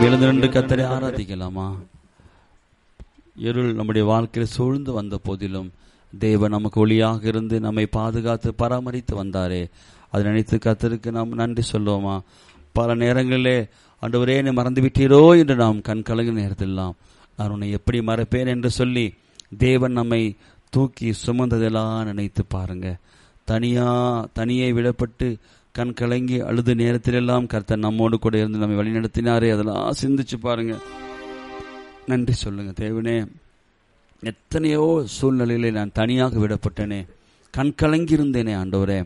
எழுந்து நின்று கத்தரை ஆராதிக்கலாமா இருள் நம்முடைய வாழ்க்கையில் சூழ்ந்து வந்த போதிலும் தேவன் நமக்கு ஒளியாக இருந்து நம்மை பாதுகாத்து பராமரித்து வந்தாரே அதை நினைத்து கத்தருக்கு நாம் நன்றி சொல்லுவோமா பல நேரங்களிலே ஆண்டவரே என்னை மறந்து விட்டீரோ என்று நாம் கண் கலங்கின நேரத்திலாம் நான் உன்னை எப்படி மறப்பேன் என்று சொல்லி தேவன் நம்மை தூக்கி சுமந்ததெல்லாம் நினைத்து பாருங்க தனியா தனியே விடப்பட்டு கண் கலங்கி அழுது நேரத்திலெல்லாம் கர்த்தர் நம்மோடு கூட இருந்து நம்மை வழிநடத்தினாரே அதெல்லாம் சிந்திச்சு பாருங்க நன்றி சொல்லுங்க தேவனே எத்தனையோ சூழ்நிலையிலே நான் தனியாக விடப்பட்டேனே கண் கலங்கி இருந்தேனே ஆண்டவரே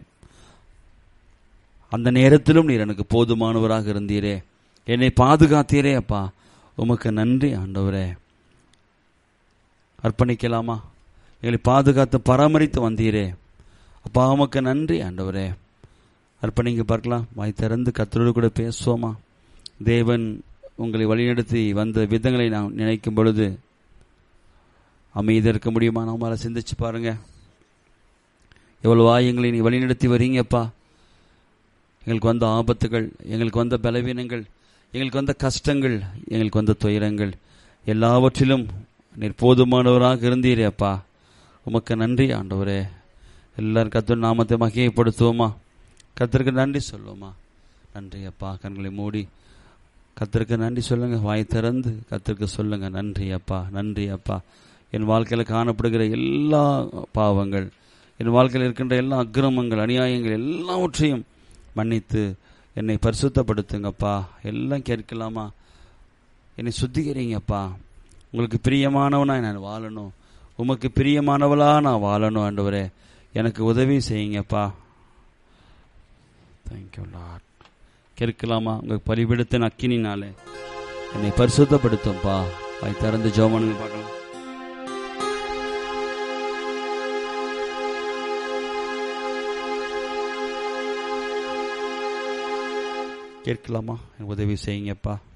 அந்த நேரத்திலும் நீர் எனக்கு போதுமானவராக இருந்தீரே என்னை பாதுகாத்தீரே அப்பா உமக்கு நன்றி ஆண்டவரே அர்ப்பணிக்கலாமா எங்களை பாதுகாத்து பராமரித்து வந்தீரே அப்பா உமக்கு நன்றி ஆண்டவரே அர்ப்பணிங்க பார்க்கலாம் வாய் திறந்து கத்தரோடு கூட பேசுவோமா தேவன் உங்களை வழிநடத்தி வந்த விதங்களை நாம் நினைக்கும் பொழுது அமைதியாக இருக்க முடியுமா நம்மளால சிந்திச்சு பாருங்க எவ்வளவா எங்களை நீ வழிநடத்தி வரீங்கப்பா எங்களுக்கு வந்த ஆபத்துகள் எங்களுக்கு வந்த பலவீனங்கள் எங்களுக்கு வந்த கஷ்டங்கள் எங்களுக்கு வந்த துயரங்கள் எல்லாவற்றிலும் நீர் போதுமானவராக இருந்தீரே அப்பா உமக்கு நன்றி ஆண்டவரே எல்லாரும் கத்தர் நாமத்தை மகிமைப்படுத்துவோமா கத்தருக்கு நன்றி சொல்லுவோமா நன்றி அப்பா கண்களை மூடி கத்தருக்கு நன்றி சொல்லுங்க வாய் திறந்து கத்தருக்கு சொல்லுங்க நன்றி அப்பா நன்றி அப்பா என் வாழ்க்கையில் காணப்படுகிற எல்லா பாவங்கள் என் வாழ்க்கையில் இருக்கின்ற எல்லா அக்கிரமங்கள் அநியாயங்கள் எல்லாவற்றையும் மன்னித்து என்னை பரிசுத்தப்படுத்துங்கப்பா எல்லாம் கேட்கலாமா என்னை சுத்திகரிங்கப்பா உங்களுக்கு பிரியமானவனாக நான் வாழணும் உமக்கு பிரியமானவளா நான் வாழணும் ஆண்டவரே எனக்கு உதவி செய்யுங்கப்பா தேங்க்யூ லாட் கேட்கலாமா உங்கள் பரிபெடுத்த அக்கினினாலே என்னை பரிசுத்தப்படுத்தும்ப்பா வாய் திறந்து ஜோமனுங்க பார்க்கலாம் கேட்கலாமா எனக்கு உதவி செய்யுங்கப்பா